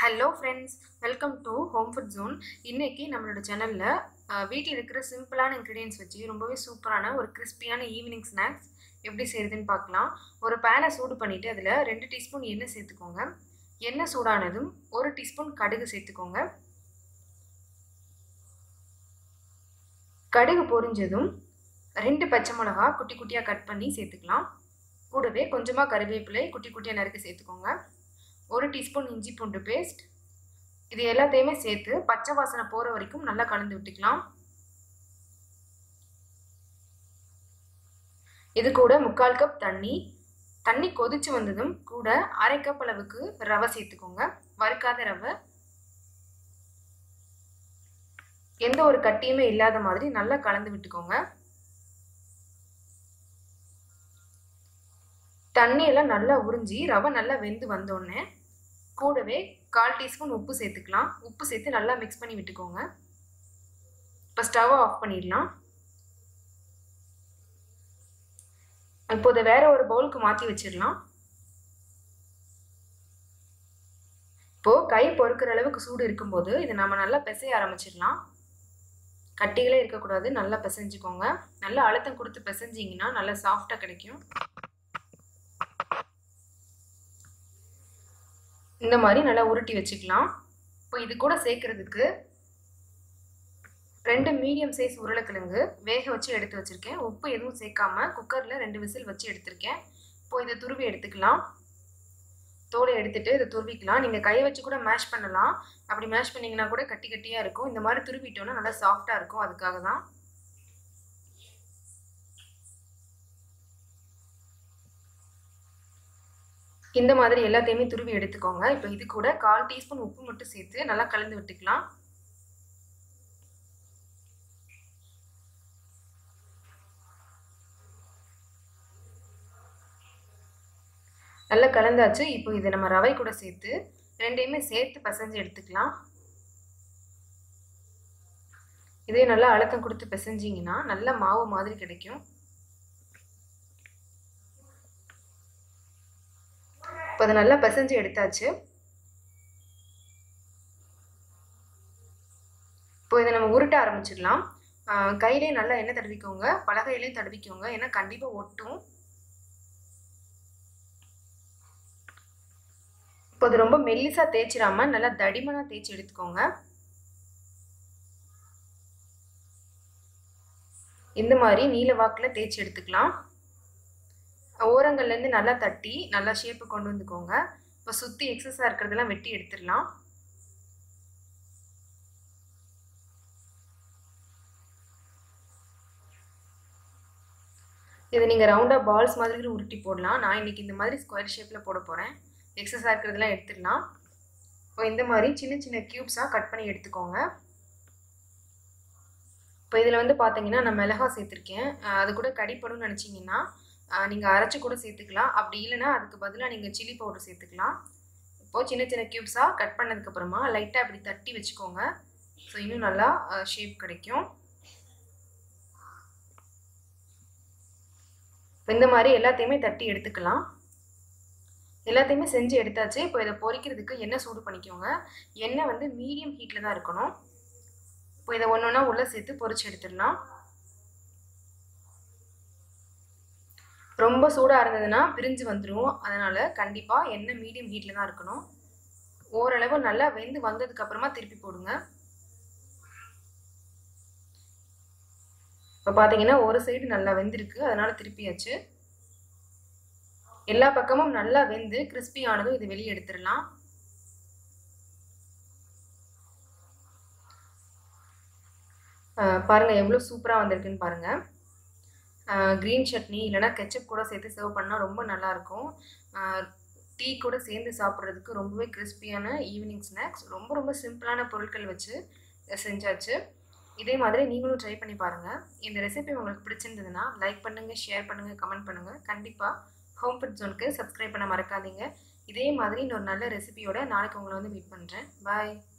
hello friends welcome to home food zone இன்னைக்கு நம்மளோட சேனலில் வீட்டில் இருக்கிற சிம்பிளான இன்க்ரீடியன்ஸ் வச்சு ரொம்பவே சூப்பரான ஒரு கிறிஸ்பியான ஈவினிங் ஸ்நாக்ஸ் எப்படி செய்யுதுன்னு பார்க்கலாம் ஒரு பேனை சூடு பண்ணிவிட்டு அதில் ரெண்டு டீஸ்பூன் எண்ணெய் சேர்த்துக்கோங்க எண்ணெய் சூடானதும் ஒரு டீஸ்பூன் கடுகு சேர்த்துக்கோங்க கடுகு பொரிஞ்சதும் ரெண்டு பச்சை மிளகா குட்டி குட்டியாக கட் பண்ணி சேர்த்துக்கலாம் கூடவே கொஞ்சமாக கருவேப்பிலை குட்டி குட்டியாக நறுக்கி சேர்த்துக்கோங்க ஒரு டீஸ்பூன் இஞ்சி பூண்டு பேஸ்ட் இது எல்லாத்தையுமே சேர்த்து பச்சை வாசனை போகிற வரைக்கும் நல்லா கலந்து விட்டுக்கலாம் இது கூட முக்கால் கப் தண்ணி தண்ணி கொதிச்சு வந்ததும் கூட அரை கப் அளவுக்கு ரவை சேர்த்துக்கோங்க வறுக்காத ரவை எந்த ஒரு கட்டியுமே இல்லாத மாதிரி நல்லா கலந்து விட்டுக்கோங்க தண்ணியெல்லாம் நல்லா உறிஞ்சி ரவை நல்லா வெந்து வந்தோடனே கூடவே கால் டீஸ்பூன் உப்பு சேர்த்துக்கலாம் உப்பு சேர்த்து நல்லா மிக்ஸ் பண்ணி விட்டுக்கோங்க இப்போ ஸ்டவ்வை ஆஃப் பண்ணிடலாம் இப்போ இதை வேற ஒரு பவுலுக்கு மாற்றி வச்சிடலாம் இப்போது கை பொறுக்கிற அளவுக்கு சூடு இருக்கும்போது இதை நம்ம நல்லா பிசைய ஆரம்பிச்சிடலாம் கட்டிகளே இருக்கக்கூடாது நல்லா பிசைஞ்சுக்கோங்க நல்லா அழுத்தம் கொடுத்து பிசைஞ்சிங்கன்னா நல்லா சாஃப்டாக கிடைக்கும் இந்த மாதிரி நல்லா உருட்டி வச்சுக்கலாம் இப்போ இது கூட சேர்க்கறதுக்கு ரெண்டு மீடியம் சைஸ் உருளைக்கிழங்கு வேக வச்சு எடுத்து வச்சுருக்கேன் உப்பு எதுவும் சேர்க்காம குக்கரில் ரெண்டு விசில் வச்சு எடுத்திருக்கேன் இப்போ இதை துருவி எடுத்துக்கலாம் தோலை எடுத்துட்டு இதை துருவிக்கலாம் நீங்கள் கை வச்சு கூட மேஷ் பண்ணலாம் அப்படி மேஷ் பண்ணிங்கன்னா கூட கட்டி கட்டியாக இருக்கும் இந்த மாதிரி துருவிட்டோன்னா நல்லா சாஃப்டாக இருக்கும் அதுக்காக தான் இந்த மாதிரி எல்லாத்தையுமே துருவி எடுத்துக்கோங்க இப்போ இது கூட கால் டீஸ்பூன் உப்பு மட்டும் சேர்த்து நல்லா கலந்து விட்டுக்கலாம் நல்லா கலந்தாச்சு இப்போ இதை நம்ம ரவை கூட சேர்த்து ரெண்டையுமே சேர்த்து பசைஞ்சு எடுத்துக்கலாம் இதே நல்லா அழுத்தம் கொடுத்து பிசைஞ்சிங்கன்னா நல்ல மாவு மாதிரி கிடைக்கும் இப்போ அதை நல்லா பிசைஞ்சு எடுத்தாச்சு இப்போ இதை நம்ம உருட்ட ஆரம்பிச்சிடலாம் கையிலே நல்லா எண்ணெய் தடவிக்கோங்க பலகையிலையும் தடவிக்கோங்க ஏன்னா கண்டிப்பாக ஒட்டும் இப்போ அது ரொம்ப மெல்லிசாக தேய்ச்சிடாம நல்லா தடிமனாக தேய்ச்சி எடுத்துக்கோங்க இந்த மாதிரி நீல வாக்கில் தேய்ச்சி எடுத்துக்கலாம் ஓரங்கள்லேருந்து நல்லா தட்டி நல்லா ஷேப்பு கொண்டு வந்துக்கோங்க இப்போ சுற்றி எக்ஸஸாக இருக்கிறதெல்லாம் வெட்டி எடுத்துடலாம் இதை நீங்கள் ரவுண்டாக பால்ஸ் மாதிரி உருட்டி போடலாம் நான் இன்றைக்கி இந்த மாதிரி ஸ்கொயர் ஷேப்பில் போட போகிறேன் எக்ஸஸாக இருக்கிறதெல்லாம் எடுத்துடலாம் இப்போ இந்த மாதிரி சின்ன சின்ன க்யூப்ஸாக கட் பண்ணி எடுத்துக்கோங்க இப்போ இதில் வந்து பார்த்தீங்கன்னா நான் மிளகா சேர்த்துருக்கேன் அது கூட கடிப்படும்னு நினச்சிங்கன்னா நீங்கள் அரைச்சி கூட சேர்த்துக்கலாம் அப்படி இல்லைன்னா அதுக்கு பதிலாக நீங்கள் சில்லி பவுடர் சேர்த்துக்கலாம் இப்போது சின்ன சின்ன க்யூப்ஸாக கட் பண்ணதுக்கப்புறமா லைட்டாக இப்படி தட்டி வச்சுக்கோங்க ஸோ இன்னும் நல்லா ஷேப் கிடைக்கும் இந்த மாதிரி எல்லாத்தையுமே தட்டி எடுத்துக்கலாம் எல்லாத்தையுமே செஞ்சு எடுத்தாச்சு இப்போ இதை பொரிக்கிறதுக்கு எண்ணெய் சூடு பண்ணிக்கோங்க எண்ணெய் வந்து மீடியம் ஹீட்டில் தான் இருக்கணும் இப்போ இதை ஒன்று ஒன்றா உள்ளே சேர்த்து பொரிச்சு எடுத்துடலாம் ரொம்ப சூடாக இருந்ததுன்னா பிரிஞ்சு வந்துடும் அதனால் கண்டிப்பாக எண்ணெய் மீடியம் ஹீட்டில் தான் இருக்கணும் ஓரளவு நல்லா வெந்து வந்ததுக்கப்புறமா திருப்பி போடுங்க இப்போ பார்த்தீங்கன்னா ஒரு சைடு நல்லா வெந்திருக்கு அதனால் திருப்பியாச்சு எல்லா பக்கமும் நல்லா வெந்து கிறிஸ்பி ஆனதும் இது வெளியே எடுத்துடலாம் பாருங்கள் எவ்வளோ சூப்பராக வந்திருக்குன்னு பாருங்கள் க்ரீன் சட்னி இல்லைனா கெச்சப் கூட சேர்த்து சர்வ் பண்ணால் ரொம்ப நல்லாயிருக்கும் டீ கூட சேர்ந்து சாப்பிட்றதுக்கு ரொம்பவே கிறிஸ்பியான ஈவினிங் ஸ்நாக்ஸ் ரொம்ப ரொம்ப சிம்பிளான பொருட்கள் வச்சு செஞ்சாச்சு இதே மாதிரி நீங்களும் ட்ரை பண்ணி பாருங்கள் இந்த ரெசிபி உங்களுக்கு பிடிச்சிருந்ததுன்னா லைக் பண்ணுங்கள் ஷேர் பண்ணுங்கள் கமெண்ட் பண்ணுங்கள் கண்டிப்பாக ஹோம் ஃபுட் ஜோனுக்கு சப்ஸ்கிரைப் பண்ண மறக்காதீங்க இதே மாதிரி இன்னொரு நல்ல ரெசிபியோட நாளைக்கு உங்களை வந்து மீட் பண்ணுறேன் பாய்